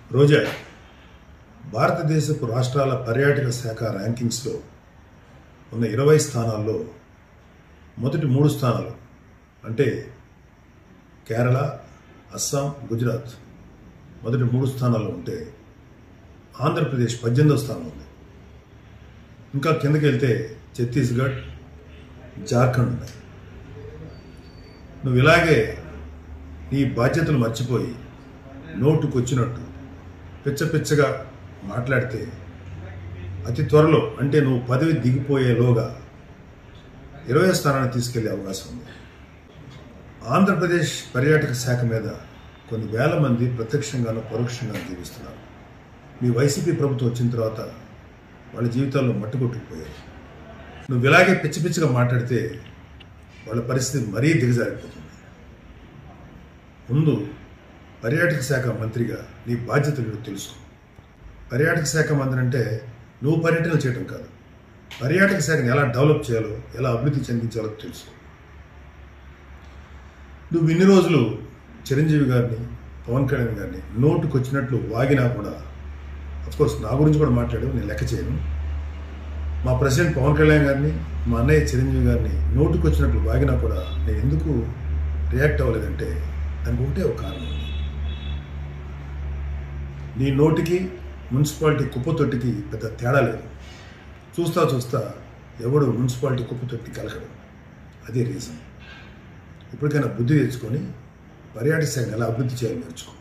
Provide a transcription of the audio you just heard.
రోజా భారతదేశపు రాష్ట్రాల పర్యాటక శాఖ ర్యాంకింగ్స్లో ఉన్న ఇరవై స్థానాల్లో మొదటి మూడు స్థానాలు అంటే కేరళ అస్సాం గుజరాత్ మొదటి మూడు స్థానాల్లో ఉంటే ఆంధ్రప్రదేశ్ పద్దెనిమిదో స్థానం ఉంది ఇంకా కిందకి వెళ్తే ఛత్తీస్గఢ్ జార్ఖండ్ ఉన్నాయి నువ్వు ఇలాగే నీ బాధ్యతలు మర్చిపోయి నోటుకొచ్చినట్టు పిచ్చ పిచ్చగా మాట్లాడితే అతి త్వరలో అంటే నువ్వు పదవి దిగిపోయేలోగా ఇరవై స్థానాన్ని తీసుకెళ్లే అవకాశం ఉంది ఆంధ్రప్రదేశ్ పర్యాటక శాఖ మీద కొన్ని వేల మంది ప్రత్యక్షంగానూ పరోక్షంగా జీవిస్తున్నారు మీ వైసీపీ ప్రభుత్వం వచ్చిన తర్వాత వాళ్ళ జీవితాల్లో మట్టుకొట్టుకుపోయారు నువ్వు ఇలాగే పిచ్చి పిచ్చిగా మాట్లాడితే వాళ్ళ పరిస్థితి మరీ దిగజారిపోతుంది ముందు పర్యాటక శాఖ మంత్రిగా నీ బాధ్యతలు ఏంటో తెలుసుకో పర్యాటక శాఖ మంత్రి అంటే నువ్వు పర్యటనలు చేయడం కాదు పర్యాటక శాఖను ఎలా డెవలప్ చేయాలో ఎలా అభివృద్ధి చెందించాలో తెలుసుకో నువ్వు ఇన్ని రోజులు చిరంజీవి గారిని పవన్ కళ్యాణ్ గారిని నోటుకు వచ్చినట్లు వాగినా కూడా కోర్స్ నా గురించి కూడా మాట్లాడావు నేను లెక్క చేయను మా ప్రెసిడెంట్ పవన్ కళ్యాణ్ గారిని మా అన్నయ్య చిరంజీవి గారిని నోటుకు వచ్చినట్లు వాగినా కూడా నేను ఎందుకు రియాక్ట్ అవ్వలేదంటే దానికి ఒకటే ఒక కారణం ఉంది నీ నోటికి మున్సిపాలిటీ కుప్పతొట్టికి పెద్ద తేడా లేదు చూస్తా చూస్తా ఎవడు మున్సిపాలిటీ కుప్పతొట్టి కలకడు అదే రీజన్ ఇప్పటికైనా బుద్ధి తెచ్చుకొని పర్యాటక శాఖ ఎలా అభివృద్ధి చేయాలో నేర్చుకో